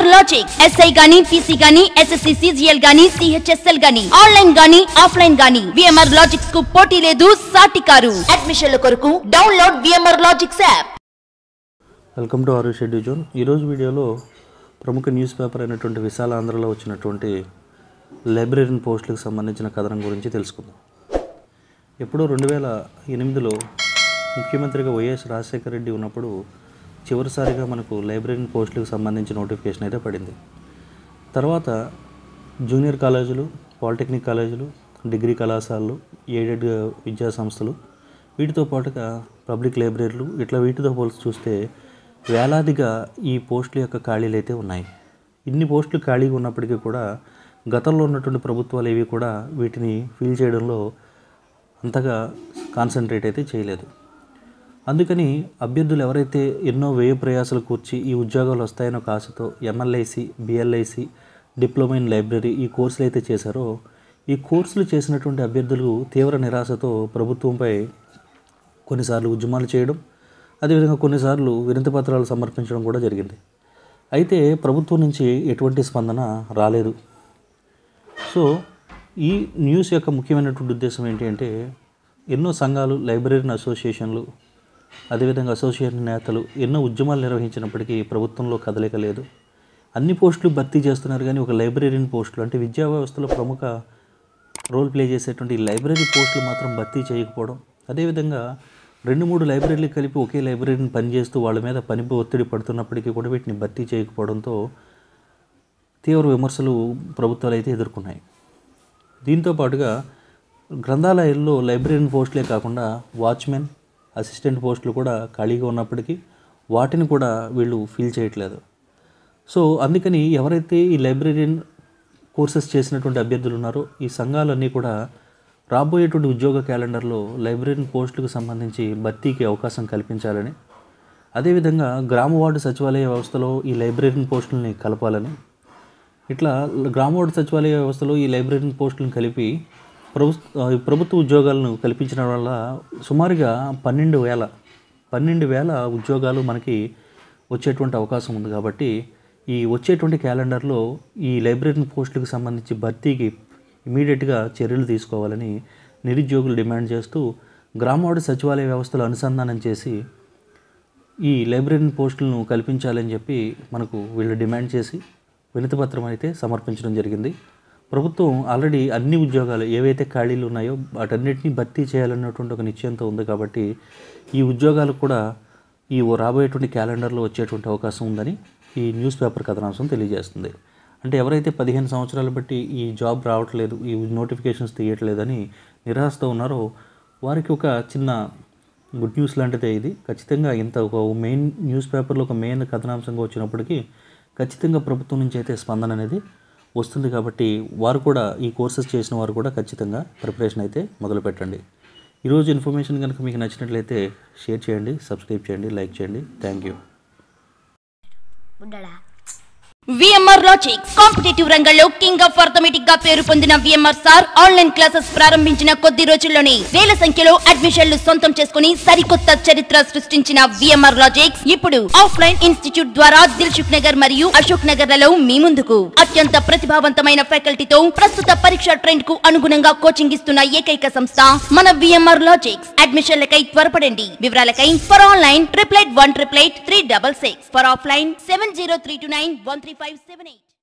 VMR logic SI గాని PC గాని SSC CGL గాని సిహెచ్ఎస్ఎల్ గాని ఆన్లైన్ గాని ఆఫ్లైన్ గాని విఎంఆర్ లాజిక్స్ కు పోటీ లేదు సాటి కారు అడ్మిషన్ల కొరకు download VMR logics app welcome to our schedule zone ఈరోజు వీడియోలో ప్రముఖ న్యూస్ పేపర్ అయినటువంటి విశాల ఆంధ్రలో వచ్చినటువంటి లైబ్రరీన్ పోస్టులకు సంబంధించిన కథనం గురించి తెలుసుకుందాం ఎప్పుడో రెండు వేల ఎనిమిదిలో ముఖ్యమంత్రిగా వైఎస్ రాజశేఖర రెడ్డి ఉన్నప్పుడు చివరిసారిగా మనకు లైబ్రరీన్ పోస్టులకు సంబంధించి నోటిఫికేషన్ అయితే పడింది తర్వాత జూనియర్ కాలేజీలు పాలిటెక్నిక్ కాలేజీలు డిగ్రీ కళాశాలలు ఎయిడెడ్ విద్యా సంస్థలు వీటితో పాటుగా పబ్లిక్ లైబ్రరీలు ఇట్లా వీటితో పోల్చి చూస్తే వేలాదిగా ఈ పోస్టుల యొక్క ఖాళీలు అయితే ఉన్నాయి ఇన్ని పోస్టులు ఖాళీగా ఉన్నప్పటికీ కూడా గతంలో ఉన్నటువంటి ప్రభుత్వాలు ఏవి కూడా వీటిని ఫిల్ చేయడంలో అంతగా కాన్సన్ట్రేట్ అయితే చేయలేదు అందుకని అభ్యర్థులు ఎవరైతే ఎన్నో వ్యయ ప్రయాసాలు కూర్చి ఈ ఉద్యోగాలు వస్తాయన్న ఒక ఆశతో MLIC BLIC diploma in library ఈ కోర్సులు అయితే చేశారో ఈ కోర్సులు చేసినటువంటి అభ్యర్థులు తీవ్ర నిరాశతో ప్రభుత్వంపై కొన్నిసార్లు ఉద్యమాలు చేయడం అదేవిధంగా కొన్నిసార్లు వినతి పత్రాలు సమర్పించడం కూడా జరిగింది అయితే ప్రభుత్వం నుంచి ఎటువంటి స్పందన రాలేదు సో ఈ న్యూస్ యొక్క ముఖ్యమైనటువంటి ఉద్దేశం ఏంటి అంటే ఎన్నో సంఘాలు లైబ్రరీన్ అసోసియేషన్లు అదేవిధంగా అసోసియేషన్ నేతలు ఎన్నో ఉద్యమాలు నిర్వహించినప్పటికీ ప్రభుత్వంలో కదలిక లేదు అన్ని పోస్టులు భర్తీ చేస్తున్నారు కానీ ఒక లైబ్రరీన్ పోస్టులు అంటే విద్యా వ్యవస్థలో ప్రముఖ రోల్ ప్లే చేసేటువంటి ఈ లైబ్రరీ పోస్టులు మాత్రం భర్తీ చేయకపోవడం అదేవిధంగా రెండు మూడు లైబ్రరీలు కలిపి ఒకే లైబ్రరీని పనిచేస్తూ వాళ్ళ మీద పని ఒత్తిడి పడుతున్నప్పటికీ కూడా వీటిని భర్తీ చేయకపోవడంతో తీవ్ర విమర్శలు ప్రభుత్వాలు అయితే ఎదుర్కొన్నాయి దీంతో పాటుగా గ్రంథాలయాల్లో లైబ్రరీన్ పోస్టులే కాకుండా వాచ్మెన్ అసిస్టెంట్ పోస్టులు కూడా ఖాళీగా ఉన్నప్పటికీ వాటిని కూడా వీళ్ళు ఫిల్ చేయట్లేదు సో అందుకని ఎవరైతే ఈ లైబ్రరీన్ కోర్సెస్ చేసినటువంటి అభ్యర్థులు ఉన్నారో ఈ సంఘాలన్నీ కూడా రాబోయేటువంటి ఉద్యోగ క్యాలెండర్లో లైబ్రరీన్ పోస్టులకు సంబంధించి భర్తీకి అవకాశం కల్పించాలని అదేవిధంగా గ్రామ వార్డు సచివాలయ వ్యవస్థలో ఈ లైబ్రరీన్ పోస్టులని కలపాలని ఇట్లా గ్రామ వార్డు సచివాలయ వ్యవస్థలో ఈ లైబ్రరీన్ పోస్టులను కలిపి ప్రభుత్వ ప్రభుత్వ ఉద్యోగాలను కల్పించడం వల్ల సుమారుగా పన్నెండు వేల పన్నెండు వేల ఉద్యోగాలు మనకి వచ్చేటువంటి అవకాశం ఉంది కాబట్టి ఈ వచ్చేటువంటి క్యాలెండర్లో ఈ లైబ్రరీ పోస్టులకు సంబంధించి భర్తీకి ఇమీడియట్గా చర్యలు తీసుకోవాలని నిరుద్యోగులు డిమాండ్ చేస్తూ గ్రామవార్డు సచివాలయ వ్యవస్థలో అనుసంధానం చేసి ఈ లైబ్రరీ పోస్టులను కల్పించాలని చెప్పి మనకు వీళ్ళు డిమాండ్ చేసి వినతిపత్రం అయితే సమర్పించడం జరిగింది ప్రభుత్వం ఆల్రెడీ అన్ని ఉద్యోగాలు ఏవైతే ఖాళీలు ఉన్నాయో వాటన్నిటిని భర్తీ చేయాలన్నటువంటి ఒక నిశ్చయంతో ఉంది కాబట్టి ఈ ఉద్యోగాలు కూడా ఈ ఓ రాబోయేటువంటి క్యాలెండర్లో వచ్చేటువంటి అవకాశం ఉందని ఈ న్యూస్ పేపర్ కథనాంశం తెలియజేస్తుంది అంటే ఎవరైతే పదిహేను సంవత్సరాలు బట్టి ఈ జాబ్ రావట్లేదు ఈ నోటిఫికేషన్స్ తీయట్లేదని నిరాశతో ఉన్నారో వారికి ఒక చిన్న గుడ్ న్యూస్ లాంటిదే ఇది ఖచ్చితంగా ఇంత ఒక మెయిన్ న్యూస్ పేపర్లో ఒక మెయిన్ కథనాంశంగా వచ్చినప్పటికీ ఖచ్చితంగా ప్రభుత్వం నుంచి అయితే స్పందన అనేది వస్తుంది కాబట్టి వారు కూడా ఈ కోర్సెస్ చేసిన వారు కూడా ఖచ్చితంగా ప్రిపరేషన్ అయితే మొదలు పెట్టండి ఈరోజు ఇన్ఫర్మేషన్ కనుక మీకు నచ్చినట్లయితే షేర్ చేయండి సబ్స్క్రైబ్ చేయండి లైక్ చేయండి థ్యాంక్ యూ ఉండడా విఎంఆర్ లాజిక్స్ కాంపిటేటివ్ రంగంలో కింగ్ ఆఫ్ అర్థమెటిక్ గా పేరు పొందిన విఎంఆర్ సార్ ఆన్లైన్ క్లాసెస్ ప్రారంభించిన కొద్ది రోజుల్లోనే వేల సంఖ్యలో అడ్మిషన్లు సొంతం చేసుకుని సరికొత్త చరిత్ర సృష్టించిన విఎంఆర్ లాజిక్స్ ఇప్పుడు ఆఫ్లైన్ ఇన్స్టిట్యూట్ ద్వారా దిల్సుఖ్ నగర్ మరియు అశోక్ నగర్ లలో మీ ముందుకు అత్యంత ప్రతిభావంతమైన ఫ్యాకల్టీతో ప్రస్తుత పరీక్ష ట్రెండ్ కు అనుగుణంగా కోచింగ్ ఇస్తున్న ఏకైక సంస్థ మన విఎంఆర్ లాజిక్స్ అడ్మిషన్లకై త్వరపడండి వివరాలకై for online triplet one triplet three double six for offline seven zero three two nine one three five seven eight